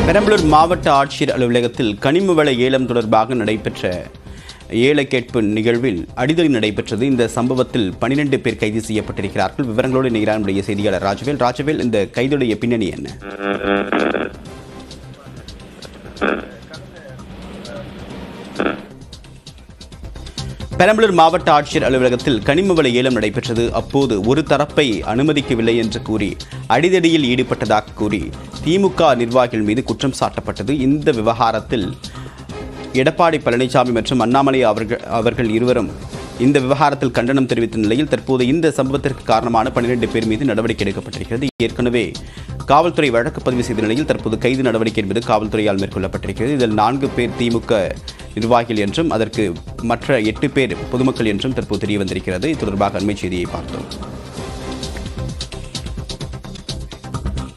பெரம்பலூர் மாவட்ட ஆட்சியர் அலுவலகத்தில் கனிம வள ஏலம் தொடர்பாக நடைபெற்ற ஏல கேட்பு நிகழ்வில் அடிதடி நடைபெற்றது இந்த சம்பவத்தில் பனிரெண்டு பேர் கைது செய்யப்பட்டிருக்கிறார்கள் விவரங்களோடு இணைகிறார் நம்முடைய செய்தியாளர் ராஜவேல் ராஜவேல் இந்த கைதுடைய பின்னணி என்ன பெரம்பலூர் மாவட்ட ஆட்சியர் அலுவலகத்தில் கனிம வள ஏலம் நடைபெற்றது அப்போது ஒரு தரப்பை அனுமதிக்கவில்லை என்று கூறி அடிதடியில் ஈடுபட்டதாக கூறி திமுக நிர்வாகிகள் மீது குற்றம் சாட்டப்பட்டது இந்த விவகாரத்தில் எடப்பாடி பழனிசாமி மற்றும் அண்ணாமலை அவர்கள் அவர்கள் இருவரும் இந்த விவகாரத்தில் கண்டனம் தெரிவித்த நிலையில் தற்போது இந்த சம்பவத்திற்கு காரணமான பன்னிரண்டு பேர் மீது நடவடிக்கை எடுக்கப்பட்டிருக்கிறது ஏற்கனவே காவல்துறை வழக்கு பதிவு செய்த நிலையில் தற்போது கைது நடவடிக்கை என்பது காவல்துறையால் மேற்கொள்ளப்பட்டிருக்கிறது இதில் நான்கு பேர் திமுக நிர்வாகிகள் என்றும் அதற்கு மற்ற எட்டு பேர் பொதுமக்கள் என்றும் தற்போது தெரிய வந்திருக்கிறது இது தொடர்பாக அண்மை செய்தியை பார்த்தோம்